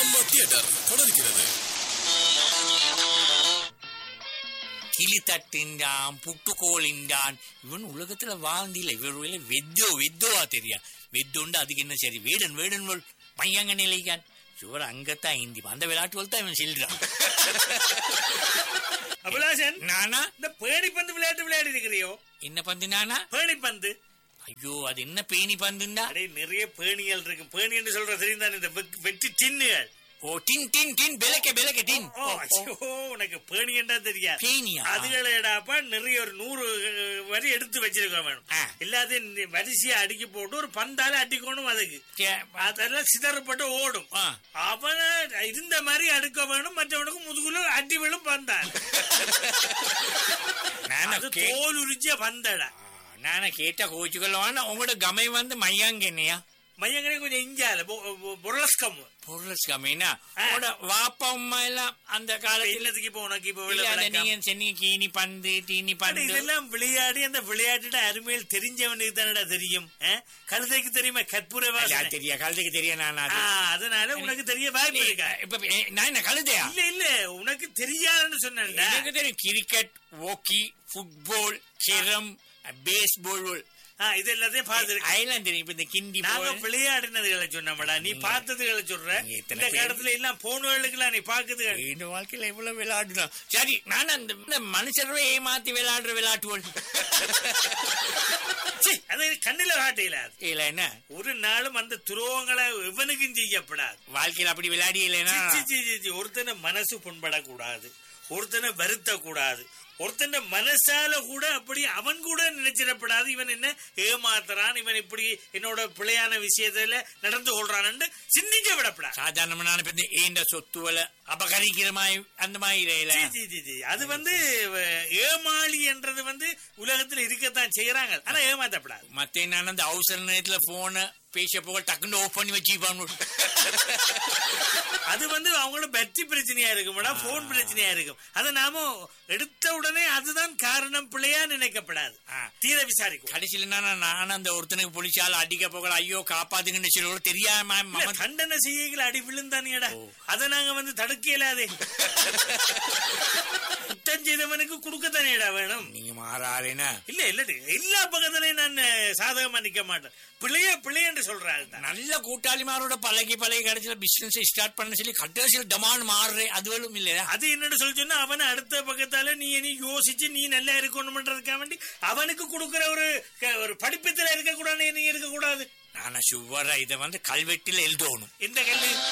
நம்ம தியேட்டர் தொடர்கிறது கிளி தட்டின்றான் புட்டுக்கோளின்றான் இவன் உலகத்துல வாழ்ந்தில்லை இவர் வெத்தோ வெத்தோவா தெரியா வெத்தோண்டு அதுக்கு என்ன சரி வேடன் வேடன் போல் பையங்க நிலைக்கான் இவர் அங்கத்தான் இந்தி அந்த விளையாட்டு தான் இவன் செல்றான் அபிலாஷன் நானா இந்த பேணி பந்து விளையாட்டு விளையாடி இருக்கிறியோ என்ன பந்து நானா பேணி பந்து ஐயோ அது என்ன பேணி பந்துண்டா அடே நிறைய பேணிகள் இருக்கு பேணி என்று சொல்ற தெரியும் தானே இந்த வெ- வெற்றி டின்னுகள் ஓ டின் டின் டின் பெலக்க பெலக்க டின் ஓ ஐயோ, உனக்கு பேணி என்றா தெரியாது பேணியா அதுகளடாப்பா நிறைய ஒரு நூறு அஹ், வரி எடுத்து வச்சிருக்க வேணும் ஆ. எல்லாத்தையும் இந்த வரிசையா அடிக்க போட்டு ஒரு பந்தால அடிக்கணும் அதுக்கு சே, அதெல்லாம் சிதறப்பட்டு ஓடும் ஆ. அவன இருந்த மாதிரி அடுக்க வேணும் மற்றவனுக்கு முதுகுல அடி விழும் பந்தான் நானா அது கே- தோல் உரிச்ச பந்தடா நானா கேட்ட கோச்சுக்கலாம் உங்களோட கமை வந்து மையாங்க என்னையா மையங்களே கொஞ்சம் இஞ்சால புரளஸ்கம் பொருள் கமைனா உங்களோட வாப்பா அம்மா எல்லாம் அந்த காலத்துல இல்லத்துக்கு இப்ப உனக்கு இப்ப இல்ல, அந்த விளக்கம். நீங்க சொன்னீங்க கீனி பந்து டீனி அட, பந்து இதெல்லாம் விளையாடி அந்த விளையாட்டுட அருமையில் தெரிஞ்சவனுக்கு தானடா தெரியும் ஆ? கழுதைக்கு தெரியுமா கற்பூர இல்ல, வாசனை அது தெரியா கழுதைக்கு தெரியா நான் அது. ஆ, அதனால உனக்கு தெரிய வாய்ப்பு இருக்கா இப்ப ஏ, நான் என்ன கழுதையா இல்ல இல்ல உனக்கு தெரியாதுன்னு சொன்னேன்டா எனக்கு தெரியும் கிரிக்கெட் ஹாக்கி ஃபுட்பால் சிரம் பேஸ்பால் ஆ, இது எல்லாத்தையும் பாத்துருக்க அதெல்லாம் தெரியும் இப்ப இந்த கிண்டி நாங்க ball. விளையாடினதுகளை சொன்னோம்டா நீ பார்த்ததுகளை சொல்ற நீங்க எத்தனை இந்த பேர்? காலத்துல எல்லாம் போனவர்களுக்கெல்லாம் நீ பாக்குதுகள் இந்த வாழ்க்கையில எவ்வளவு விளையாடுதான் சரி நான் அந்த இந்த மனுஷரவே ஏமாத்தி விளையாடுற விளையாட்டுவோம் சீ, அது கண்ணில காட்டையில இல்ல என்ன ஒரு நாளும் அந்த துரோகங்களை எவனுக்கும் செய்யப்படாது வாழ்க்கையில அப்படி விளையாடி இல்லைன்னா சி, சி, சி, சி, ஒருத்தனை மனசு புண்படக்கூடாது ஒருத்தனை வருத்த கூடாது ஒருத்தன மனசால கூட அப்படி அவன் கூட நினைச்சிடப்படாது இவன் என்ன ஏமாத்துறான் இவன் இப்படி என்னோட பிழையான விஷயத்துல நடந்து கொள்றான்னு சிந்திக்க விடப்படாது சாதாரணமான இப்ப இந்த ஏண்ட சொத்துவல அபகரிக்கிற மாதிரி அந்த மாதிரி இல்ல சி, சி, சி, சி. அது வந்து அஹ், ஏமாளி என்றது வந்து உலகத்துல இருக்கத்தான் செய்யறாங்க ஆனா ஏமாத்தப்படாது மத்த என்ன அந்த அவசர நேரத்துல போன பேச போக டக்குன்னு ஆஃப் பண்ணி வச்சுப்பாங்க அது வந்து அவங்களோட பேட்டரி பிரச்சனையா இருக்கும்டா போன் பிரச்சனையா இருக்கும் அதை நாம எடுத்த உடனே அதுதான் காரணம் பிழையா நினைக்கப்படாது ஆ. தீர விசாரிக்கும் கடைசியில என்னன்னா நான் அந்த ஒருத்தனுக்கு பொலிச்சால அடிக்க போகல ஐயோ காப்பாத்துங்கன்னு சொல்லி தெரியாம இல்ல, மமன் தண்டனை செய்யல அடி விழுந்தானியடா அதை நாங்க வந்து தடுக்க இயலாதே குற்றம் செய்தவனுக்கு கொடுக்கத்தானேடா வேணும் நீங்க மாறாருன்னா இல்ல இல்ல எல்லா பக்கத்துலயும் நான் அஹ், சாதகமா நிக்க மாட்டேன் பிழைய பிழை என்று சொல்றாரு தான் நல்ல கூட்டாளிமாரோட பழகி பழகி கடைசியில பிசினஸ் ஸ்டார்ட் பண்ண சொல்லி கடைசியில் டமாண்ட் மாறுறே அதுவரும் இல்லையா அது என்னன்னு சொல்லி சொன்னா அவன் அடுத்த பக்கத்தால நீ நீ யோசிச்சு நீ நல்லா இருக்கணும்ன்றதுக்காக வேண்டி அவனுக்கு கொடுக்கிற ஒரு க- ஒரு படிப்பத்துல இருக்க கூடாது நீ இருக்க கூடாது நானா சுவரா இதை வந்து கல்வெட்டில எழுதணும் எந்த கல்வி